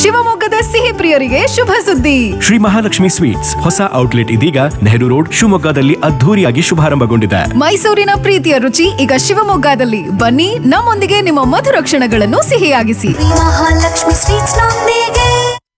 ಶಿವಮೊಗ್ಗದ ಸಿಹಿ ಪ್ರಿಯರಿಗೆ ಶುಭ ಸುದ್ದಿ ಶ್ರೀ ಮಹಾಲಕ್ಷ್ಮಿ ಸ್ವೀಟ್ಸ್ ಹೊಸ ಔಟ್ಲೆಟ್ ಇದೀಗ ನೆಹರು ರೋಡ್ ಶಿವಮೊಗ್ಗದಲ್ಲಿ ಅದ್ಧೂರಿಯಾಗಿ ಶುಭಾರಂಭಗೊಂಡಿದೆ ಮೈಸೂರಿನ ಪ್ರೀತಿಯ ರುಚಿ ಈಗ ಶಿವಮೊಗ್ಗದಲ್ಲಿ ಬನ್ನಿ ನಮ್ಮೊಂದಿಗೆ ನಿಮ್ಮ ಮಧುರ ಕ್ಷಣಗಳನ್ನು ಸಿಹಿಯಾಗಿಸಿ ಮಹಾಲಕ್ಷ್ಮಿ ಸ್ವೀಟ್ಸ್ ನೊಂದಿಗೆ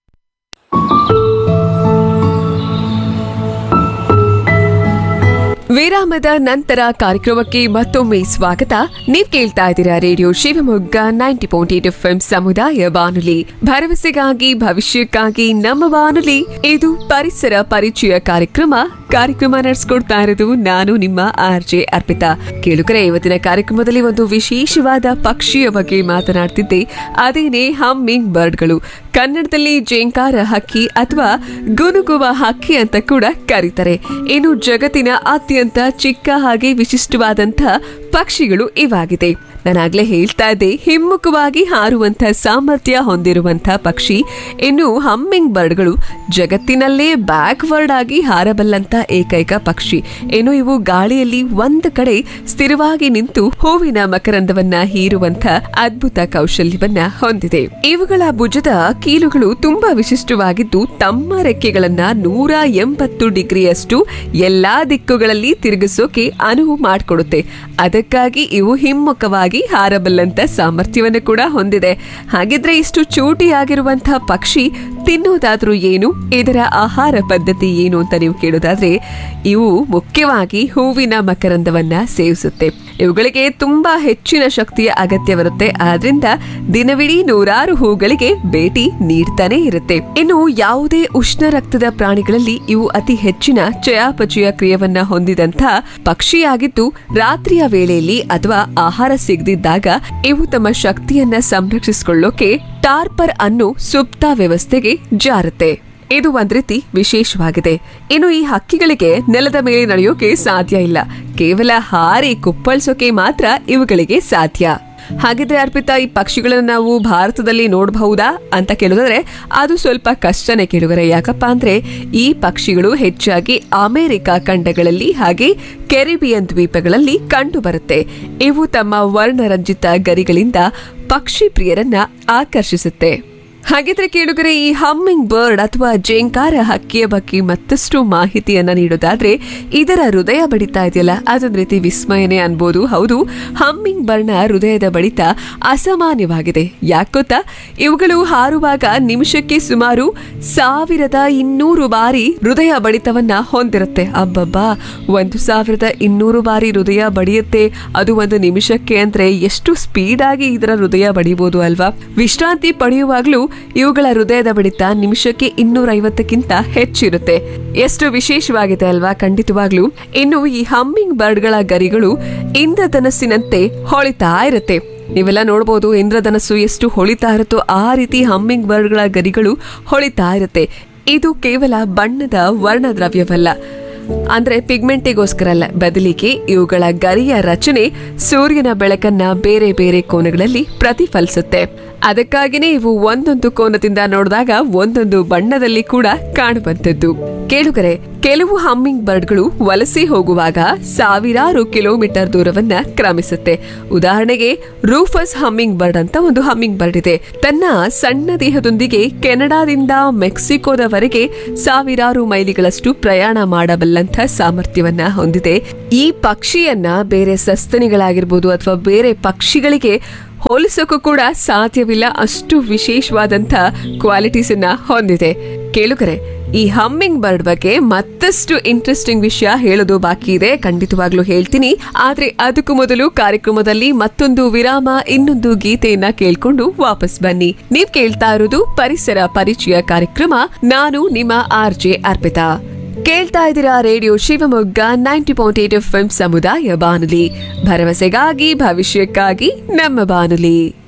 ವಿರಾಮದ ನಂತರ ಕಾರ್ಯಕ್ರಮಕ್ಕೆ ಮತ್ತೊಮ್ಮೆ ಸ್ವಾಗತ ನೀವ್ ಕೇಳ್ತಾ ಇದ್ದೀರಾ radio Shivamogga ninety point eight F ಸಮುದಾಯ ಬಾನುಲಿ ಭರವಸೆಗಾಗಿ ಭವಿಷ್ಯಕ್ಕಾಗಿ ನಮ್ಮ ಬಾನುಲಿ ಇದು ಪರಿಸರ ಪರಿಚಯ ಕಾರ್ಯಕ್ರಮ ಕಾರ್ಯಕ್ರಮ ನಡೆಸ್ಕೊಡ್ತಾ ಇರೋದು ನಾನು ನಿಮ್ಮ ಆರ್ ಜೆ ಅರ್ಪಿತಾ ಕೇಳುಗರೆ ಇವತ್ತಿನ ಕಾರ್ಯಕ್ರಮದಲ್ಲಿ ಒಂದು ವಿಶೇಷವಾದ ಪಕ್ಷಿಯ ಬಗ್ಗೆ ಮಾತನಾಡ್ತಿದ್ದೆ ಅದೇನೆ ಹಮ್ಮಿಂಗ್ ಬರ್ಡ್ಗಳು ಕನ್ನಡದಲ್ಲಿ ಜೇಂಕಾರ ಹಕ್ಕಿ ಅಥವಾ ಗುನುಗುವ ಹಕ್ಕಿ ಅಂತ ಕೂಡ ಕರೀತಾರೆ ಇನ್ನು ಜಗತ್ತಿನ ಅತ್ಯಂತ ಚಿಕ್ಕ ಹಾಗೆ ವಿಶಿಷ್ಟವಾದಂಥ ಪಕ್ಷಿಗಳು ಇವಾಗಿದೆ ನಾನಾಗ್ಲೇ ಹೇಳ್ತಾ ಇದ್ದೆ ಹಿಮ್ಮುಖವಾಗಿ ಹಾರುವಂಥ ಸಾಮರ್ಥ್ಯ ಹೊಂದಿರುವಂಥ ಪಕ್ಷಿ ಇನ್ನು ಹಮ್ಮಿಂಗ್ ಬರ್ಡ್ಗಳು ಜಗತ್ತಿನಲ್ಲೇ ಬ್ಯಾಕ್ವರ್ಡ್ ಆಗಿ ಹಾರಬಲ್ಲಂತ ಏಕೈಕ ಪಕ್ಷಿ ಇನ್ನು ಇವು ಗಾಳಿಯಲ್ಲಿ ಒಂದ್ ಕಡೆ ಸ್ಥಿರವಾಗಿ ನಿಂತು ಹೂವಿನ ಮಕರಂದವನ್ನ ಹೀರುವಂತ ಅದ್ಭುತ ಕೌಶಲ್ಯವನ್ನ ಹೊಂದಿದೆ ಇವುಗಳ ಭುಜದ ಕೀಲುಗಳು ತುಂಬಾ ವಿಶಿಷ್ಟವಾಗಿದ್ದು ತಮ್ಮ ರೆಕ್ಕೆಗಳನ್ನ ನೂರ ಎಂಬತ್ತು ಡಿಗ್ರಿಯಷ್ಟು ಎಲ್ಲಾ ದಿಕ್ಕುಗಳಲ್ಲಿ ತಿರುಗಿಸೋಕೆ ಅನುವು ಮಾಡಿಕೊಡುತ್ತೆ ಅದಕ್ಕಾಗಿ ಇವು ಹಿಮ್ಮುಖವಾಗಿ ಹಾರಬಲ್ಲಂತ ಸಾಮರ್ಥ್ಯವನ್ನು ಕೂಡ ಹೊಂದಿದೆ ಹಾಗಿದ್ರೆ ಇಷ್ಟು ಚೂಟಿಯಾಗಿರುವಂತಹ ಪಕ್ಷಿ ತಿನ್ನೋದಾದ್ರೂ ಏನು ಇದರ ಆಹಾರ ಪದ್ಧತಿ ಏನು ಅಂತ ನೀವು ಕೇಳೋದಾದ್ರೆ ಇವು ಮುಖ್ಯವಾಗಿ ಹೂವಿನ ಮಕರಂದವನ್ನ ಸೇವಿಸುತ್ತೆ ಇವುಗಳಿಗೆ ತುಂಬಾ ಹೆಚ್ಚಿನ ಶಕ್ತಿಯ ಅಗತ್ಯವಿರುತ್ತೆ ಆದ್ರಿಂದ ದಿನವಿಡೀ ನೂರಾರು ಹೂಗಳಿಗೆ ಭೇಟಿ ನೀಡ್ತಾನೆ ಇರುತ್ತೆ ಇನ್ನು ಯಾವುದೇ ಉಷ್ಣ ರಕ್ತದ ಪ್ರಾಣಿಗಳಲ್ಲಿ ಇವು ಅತಿ ಹೆಚ್ಚಿನ ಚಯಾಪಚಯ ಕ್ರಿಯೆಯನ್ನ ಹೊಂದಿದಂತ ಪಕ್ಷಿಯಾಗಿದ್ದು ರಾತ್ರಿಯ ವೇಳೆಯಲ್ಲಿ ಅಥವಾ ಆಹಾರ ಸಿಗದಿದ್ದಾಗ ಇವು ತಮ್ಮ ಶಕ್ತಿಯನ್ನ ಸಂರಕ್ಷಿಸಿಕೊಳ್ಳೋಕೆ ಟಾರ್ಪರ್ ಅನ್ನು ಸುಪ್ತ ವ್ಯವಸ್ಥೆಗೆ ಜಾರುತ್ತೆ ಇದು ಒಂದ್ ರೀತಿ ವಿಶೇಷವಾಗಿದೆ ಇನ್ನು ಈ ಹಕ್ಕಿಗಳಿಗೆ ನೆಲದ ಮೇಲೆ ನಡೆಯೋಕೆ ಸಾಧ್ಯ ಇಲ್ಲ ಕೇವಲ ಹಾರಿ ಕುಪ್ಪಳಿಸೋಕೆ ಮಾತ್ರ ಇವುಗಳಿಗೆ ಸಾಧ್ಯ ಹಾಗಿದ್ರೆ ಅರ್ಪಿತಾ ಈ ಪಕ್ಷಿಗಳನ್ನ ನಾವು ಭಾರತದಲ್ಲಿ ನೋಡಬಹುದಾ ಅಂತ ಕೇಳಿದ್ರೆ ಅದು ಸ್ವಲ್ಪ ಕಷ್ಟನೇ ಕೇಳುಗರೆ ಯಾಕಪ್ಪ ಅಂದ್ರೆ ಈ ಪಕ್ಷಿಗಳು ಹೆಚ್ಚಾಗಿ ಅಮೆರಿಕ ಖಂಡಗಳಲ್ಲಿ ಹಾಗೆ ಕೆರಿಬಿಯನ್ ದ್ವೀಪಗಳಲ್ಲಿ ಕಂಡು ಬರುತ್ತೆ ಇವು ತಮ್ಮ ವರ್ಣರಂಜಿತ ಗರಿಗಳಿಂದ ಪಕ್ಷಿ ಪ್ರಿಯರನ್ನ ಆಕರ್ಷಿಸುತ್ತೆ ಹಾಗಿದ್ರೆ ಕೇಳುಗರೆ ಈ ಹಮ್ಮಿಂಗ್ ಬರ್ಡ್ ಅಥವಾ ಜೇಂಕಾರ ಹಕ್ಕಿಯ ಬಗ್ಗೆ ಮತ್ತಷ್ಟು ಮಾಹಿತಿಯನ್ನ ನೀಡೋದಾದ್ರೆ ಇದರ ಹೃದಯ ಬಡಿತ ಇದೆಯಲ್ಲ ಅದೊಂದ್ ರೀತಿ ವಿಸ್ಮಯನೇ ಅನ್ಬೋದು ಹೌದು ಹಮ್ಮಿಂಗ್ ಬರ್ಡ್ನ ಹೃದಯದ ಬಡಿತ ಅಸಾಮಾನ್ಯವಾಗಿದೆ ಯಾಕೊತ್ತಾ ಇವುಗಳು ಹಾರುವಾಗ ನಿಮಿಷಕ್ಕೆ ಸುಮಾರು ಸಾವಿರದ ಇನ್ನೂರು ಬಾರಿ ಹೃದಯ ಬಡಿತವನ್ನ ಹೊಂದಿರುತ್ತೆ ಅಬ್ಬಬ್ಬಾ ಒಂದು ಸಾವಿರದ ಇನ್ನೂರು ಬಾರಿ ಹೃದಯ ಬಡಿಯುತ್ತೆ ಅದು ಒಂದು ನಿಮಿಷಕ್ಕೆ ಅಂದ್ರೆ ಎಷ್ಟು ಸ್ಪೀಡ್ ಆಗಿ ಇದರ ಹೃದಯ ಬಡಿಬಹುದು ಅಲ್ವಾ ವಿಶ್ರಾಂತಿ ಪಡೆಯುವಾಗ್ಲೂ ಇವುಗಳ ಹೃದಯದ ಬಡಿತ ನಿಮಿಷಕ್ಕೆ ಇನ್ನೂರ ಐವತ್ತಕ್ಕಿಂತ ಹೆಚ್ಚಿರುತ್ತೆ ಎಷ್ಟು ವಿಶೇಷವಾಗಿದೆ ಅಲ್ವಾ ಖಂಡಿತವಾಗ್ಲೂ ಇನ್ನು ಈ ಹಮ್ಮಿಂಗ್ ಬರ್ಡ್ಗಳ ಗರಿಗಳು ಇಂದ್ರಧನಸ್ಸಿನಂತೆ ಹೊಳಿತಾ ಇರುತ್ತೆ ನೀವೆಲ್ಲ ನೋಡ್ಬೋದು ಇಂದ್ರಧನಸ್ಸು ಎಷ್ಟು ಹೊಳಿತಾ ಇರುತ್ತೋ ಆ ರೀತಿ ಹಮ್ಮಿಂಗ್ ಬರ್ಡ್ಗಳ ಗರಿಗಳು ಹೊಳಿತಾ ಇರುತ್ತೆ ಇದು ಕೇವಲ ಬಣ್ಣದ ವರ್ಣದ್ರವ್ಯವಲ್ಲ ಅಂದ್ರೆ ಪಿಗ್ಮೆಂಟಿಗೋಸ್ಕರ ಅಲ್ಲ ಬದಲಿಗೆ ಇವುಗಳ ಗರಿಯ ರಚನೆ ಸೂರ್ಯನ ಬೆಳಕನ್ನ ಬೇರೆ ಬೇರೆ ಕೋನಗಳಲ್ಲಿ ಪ್ರತಿಫಲಿಸುತ್ತೆ ಅದಕ್ಕಾಗಿನೇ ಇವು ಒಂದೊಂದು ಕೋನದಿಂದ ನೋಡಿದಾಗ ಒಂದೊಂದು ಬಣ್ಣದಲ್ಲಿ ಕೂಡ ಕಾಣುವಂಥದ್ದು ಕೇಳುಗರೆ ಕೆಲವು ಹಮ್ಮಿಂಗ್ ಬರ್ಡ್ಗಳು ವಲಸೆ ಹೋಗುವಾಗ ಸಾವಿರಾರು ಕಿಲೋಮೀಟರ್ ದೂರವನ್ನ ಕ್ರಮಿಸುತ್ತೆ ಉದಾಹರಣೆಗೆ ರೂಫಸ್ ಹಮ್ಮಿಂಗ್ ಬರ್ಡ್ ಅಂತ ಒಂದು ಹಮ್ಮಿಂಗ್ ಬರ್ಡ್ ಇದೆ ತನ್ನ ಸಣ್ಣ ದೇಹದೊಂದಿಗೆ ಕೆನಡಾದಿಂದ ಮೆಕ್ಸಿಕೋದವರೆಗೆ ಸಾವಿರಾರು ಮೈಲಿಗಳಷ್ಟು ಪ್ರಯಾಣ ಮಾಡಬಲ್ಲಂತ ಸಾಮರ್ಥ್ಯವನ್ನ ಹೊಂದಿದೆ ಈ ಪಕ್ಷಿಯನ್ನ ಬೇರೆ ಸಸ್ತನಿಗಳಾಗಿರ್ಬೋದು ಅಥವಾ ಬೇರೆ ಪಕ್ಷಿಗಳಿಗೆ ಹೋಲಿಸೋಕು ಕೂಡ ಸಾಧ್ಯವಿಲ್ಲ ಅಷ್ಟು ವಿಶೇಷವಾದಂಥ ಕ್ವಾಲಿಟೀಸ್ ಅನ್ನ ಹೊಂದಿದೆ ಕೇಳುಗರೆ ಈ ಹಮ್ಮಿಂಗ್ ಬರ್ಡ್ ಬಗ್ಗೆ ಮತ್ತಷ್ಟು ಇಂಟ್ರೆಸ್ಟಿಂಗ್ ವಿಷಯ ಹೇಳೋದು ಬಾಕಿ ಇದೆ ಖಂಡಿತವಾಗ್ಲೂ ಹೇಳ್ತೀನಿ ಆದ್ರೆ ಅದಕ್ಕೂ ಮೊದಲು ಕಾರ್ಯಕ್ರಮದಲ್ಲಿ ಮತ್ತೊಂದು ವಿರಾಮ ಇನ್ನೊಂದು ಗೀತೆಯನ್ನ ಕೇಳ್ಕೊಂಡು ವಾಪಸ್ ಬನ್ನಿ ನೀವ್ ಕೇಳ್ತಾ ಇರೋದು ಪರಿಸರ ಪರಿಚಯ ಕಾರ್ಯಕ್ರಮ ನಾನು ನಿಮ್ಮ ಆರ್ ಜೆ ಅರ್ಪಿತಾ ಕೇಳ್ತಾ ಇದ್ದೀರಾ radio Shivamogga ninety point eight F ಸಮುದಾಯ ಬಾನುಲಿ ಭರವಸೆಗಾಗಿ ಭವಿಷ್ಯಕ್ಕಾಗಿ ನಮ್ಮ ಬಾನುಲಿ